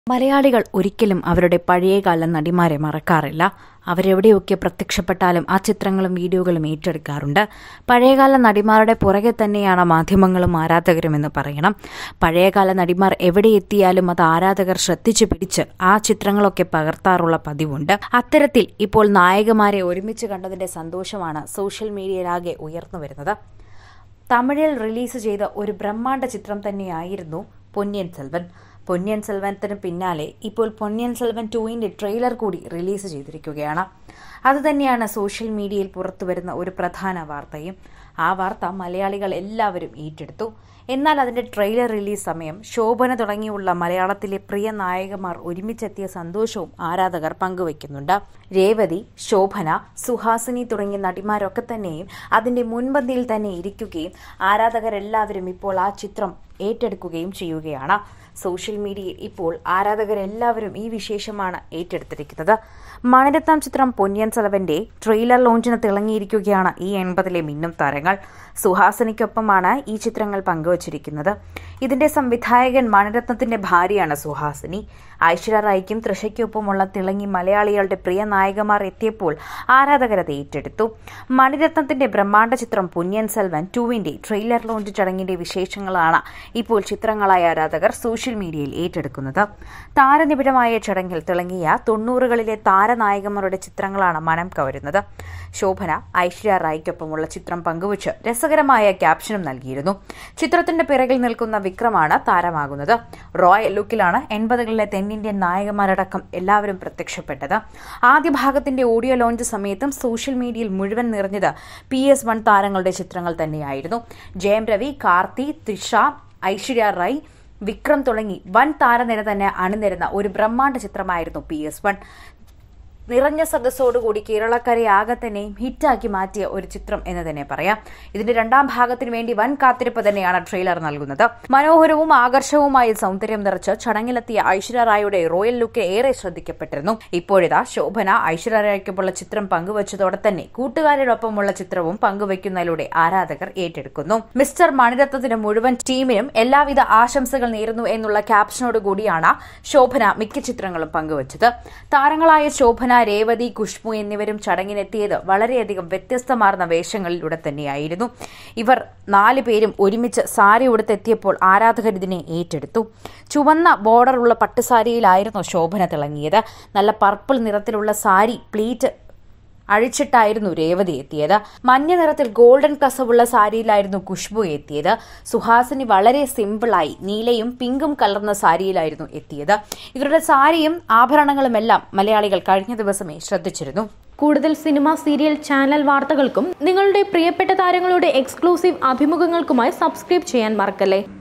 മലയാളികൾ ഒരിക്കലും അവരുടെ പഴയകാല നടിമാരെ മറക്കാറില്ല അവരെവിടെയൊക്കെ പ്രത്യക്ഷപ്പെട്ടാലും ആ ചിത്രങ്ങളും വീഡിയോകളും ഏറ്റെടുക്കാറുണ്ട് പഴയകാല നടിമാരുടെ പുറകെ തന്നെയാണ് മാധ്യമങ്ങളും ആരാധകരും എന്ന് പറയണം പഴയകാല നടിമാർ എവിടെ എത്തിയാലും അത് ആരാധകർ ശ്രദ്ധിച്ചു പിടിച്ച് ആ ചിത്രങ്ങളൊക്കെ പകർത്താറുള്ള പതിവുണ്ട് അത്തരത്തിൽ ഇപ്പോൾ നായകമാരെ ഒരുമിച്ച് കണ്ടതിന്റെ സന്തോഷമാണ് സോഷ്യൽ മീഡിയയിലാകെ ഉയർന്നു വരുന്നത് തമിഴിൽ റിലീസ് ചെയ്ത ഒരു ബ്രഹ്മാണ്ഡ ചിത്രം തന്നെയായിരുന്നു പൊന്നിയൻ സെൽവൻ പൊന്നിയൻ സെൽവനത്തിന് പിന്നാലെ ഇപ്പോൾ പൊന്നിയൻ സെൽവൻ ടുവിന്റെ ട്രെയിലർ കൂടി റിലീസ് ചെയ്തിരിക്കുകയാണ് അതുതന്നെയാണ് സോഷ്യൽ മീഡിയയിൽ പുറത്തുവരുന്ന ഒരു പ്രധാന വാർത്തയും ആ വാർത്ത മലയാളികൾ എല്ലാവരും ഏറ്റെടുത്തു എന്നാൽ അതിന്റെ ട്രെയിലർ റിലീസ് സമയം ശോഭന തുടങ്ങിയുള്ള മലയാളത്തിലെ പ്രിയ നായകമാർ ഒരുമിച്ചെത്തിയ സന്തോഷവും ആരാധകർ പങ്കുവയ്ക്കുന്നുണ്ട് രേവതി ശോഭന സുഹാസിനി തുടങ്ങിയ നടിമാരൊക്കെ തന്നെയും അതിന്റെ മുൻപന്തിയിൽ തന്നെ ഇരിക്കുകയും ആരാധകരെല്ലാവരും ഇപ്പോൾ ആ ചിത്രം ഏറ്റെടുക്കുകയും ചെയ്യുകയാണ് സോഷ്യൽ മീഡിയയിൽ ഇപ്പോൾ ആരാധകരെല്ലാവരും ഈ വിശേഷമാണ് ഏറ്റെടുത്തിരിക്കുന്നത് മണിരത്നം ചിത്രം പൊന്നിയൻ സെലവന്റെ ട്രെയിലർ ലോഞ്ചിന് തിളങ്ങിയിരിക്കുകയാണ് ഈ എൺപതിലെ മിന്നും താരങ്ങൾ സുഹാസിനിക്കൊപ്പമാണ് ഈ ചിത്രങ്ങൾ പങ്കുവച്ചിരിക്കുന്നത് ഇതിന്റെ സംവിധായകൻ മണിരത്നത്തിന്റെ ഭാര്യയാണ് സുഹാസിനി ഐശ്വര്യ റായിക്കും തൃഷയ്ക്കൊപ്പമുള്ള തിളങ്ങി മലയാളികളുടെ പ്രിയ നായകമാർ എത്തിയപ്പോൾ ആരാധകരത് ഏറ്റെടുത്തു മണിരത്നത്തിന്റെ ബ്രഹ്മാണ്ഡ ചിത്രം പൊന്നിയൻ സെൽവൻ ടുവിന്റെ ട്രെയിലർ ലോഞ്ച് ചടങ്ങിന്റെ വിശേഷങ്ങളാണ് ഇപ്പോൾ ചിത്രങ്ങളായ ആരാധകർ സോഷ്യൽ മീഡിയയിൽ ഏറ്റെടുക്കുന്നത് താരനിബിഡമായ ചടങ്ങിൽ തിളങ്ങിയ തൊണ്ണൂറുകളിലെ താരനായകന്മാരുടെ ചിത്രങ്ങളാണ് മനം കവരുന്നത് ശോഭന ഐശ്വര്യ റായിക്കൊപ്പമുള്ള ചിത്രം പങ്കുവച്ച് രസകരമായ ക്യാപ്ഷനും നൽകിയിരുന്നു ചിത്രത്തിന്റെ പിറകിൽ നിൽക്കുന്ന വിക്രമാണ് താരമാകുന്നത് റോയൽ ലുക്കിലാണ് എൺപതുകളിലെ തെന്നിന്ത്യൻ നായകന്മാരടക്കം എല്ലാവരും പ്രത്യക്ഷപ്പെട്ടത് ആദ്യ ഭാഗത്തിന്റെ ഓഡിയോ ലോഞ്ച് സമയത്തും സോഷ്യൽ മീഡിയയിൽ മുഴുവൻ നിറഞ്ഞത് പി എസ് വൺ താരങ്ങളുടെ ചിത്രങ്ങൾ തന്നെയായിരുന്നു ജയം രവി കാർത്തി തൃഷ ഐശ്വര്യ റായ് വിക്രം തുടങ്ങി വൻ താരനിര തന്നെ അണിനിരുന്ന ഒരു ബ്രഹ്മാണ്ഡ ചിത്രമായിരുന്നു പി എസ് വൺ നിറഞ്ഞ സദസ്സോടുകൂടി കേരളക്കരെ ആകെ തന്നെയും ഹിറ്റാക്കി മാറ്റിയ ഒരു ചിത്രം എന്ന് തന്നെ പറയാം ഇതിന്റെ രണ്ടാം ഭാഗത്തിന് വേണ്ടി വൻ കാത്തിരിപ്പ് തന്നെയാണ് ട്രെയിലർ നൽകുന്നത് മനോഹരവും ആകർഷകവുമായ സൗന്ദര്യം നിറച്ച് ചടങ്ങിലെത്തിയ ഐശ്വര്യ റായുടെ റോയൽ ലുക്ക് ഏറെ ശ്രദ്ധിക്കപ്പെട്ടിരുന്നു ഇപ്പോഴിതാ ശോഭന ഐശ്വര്യ റായ്ക്കൊപ്പമുള്ള ചിത്രം പങ്കുവച്ചതോടെ തന്നെ കൂട്ടുകാരോടൊപ്പമുള്ള ചിത്രവും പങ്കുവയ്ക്കുന്നതിലൂടെ ആരാധകർ ഏറ്റെടുക്കുന്നു മിസ്റ്റർ മണിരത്നത്തിന് മുഴുവൻ ടീമിനും എല്ലാവിധ ആശംസകൾ നേരുന്നു എന്നുള്ള ക്യാപ്ഷനോടുകൂടിയാണ് ശോഭന മിക്ക ചിത്രങ്ങളും പങ്കുവച്ചത് താരങ്ങളായ ശോഭന രേവതി ഖുഷ്ബു എന്നിവരും ചടങ്ങിനെത്തിയത് വളരെയധികം വ്യത്യസ്തമാർന്ന വേഷങ്ങളിലൂടെ തന്നെയായിരുന്നു ഇവർ നാല് പേരും ഒരുമിച്ച് സാരി ഉടുത്തെത്തിയപ്പോൾ ആരാധകർ ഇതിനെ ഏറ്റെടുത്തു ചുവന്ന ബോർഡറുള്ള പട്ടുസാരിയിലായിരുന്നു ശോഭന തിളങ്ങിയത് നല്ല പർപ്പിൾ നിറത്തിലുള്ള സാരി പ്ലീറ്റ് അഴിച്ചിട്ടായിരുന്നു രേവതി എത്തിയത് മഞ്ഞ നിറത്തിൽ ഗോൾഡൻ കസവുള്ള സാരിയിലായിരുന്നു ഖുഷ്ബു എത്തിയത് സുഹാസിനി വളരെ സിമ്പിളായി നീലയും പിങ്കും കലർന്ന സാരിയിലായിരുന്നു എത്തിയത് ഇവരുടെ സാരിയും ആഭരണങ്ങളുമെല്ലാം മലയാളികൾ കഴിഞ്ഞ ദിവസമേ ശ്രദ്ധിച്ചിരുന്നു കൂടുതൽ സിനിമ സീരിയൽ ചാനൽ വാർത്തകൾക്കും നിങ്ങളുടെ പ്രിയപ്പെട്ട താരങ്ങളുടെ എക്സ്ക്ലൂസീവ് അഭിമുഖങ്ങൾക്കുമായി സബ്സ്ക്രൈബ് ചെയ്യാൻ മറക്കല്ലേ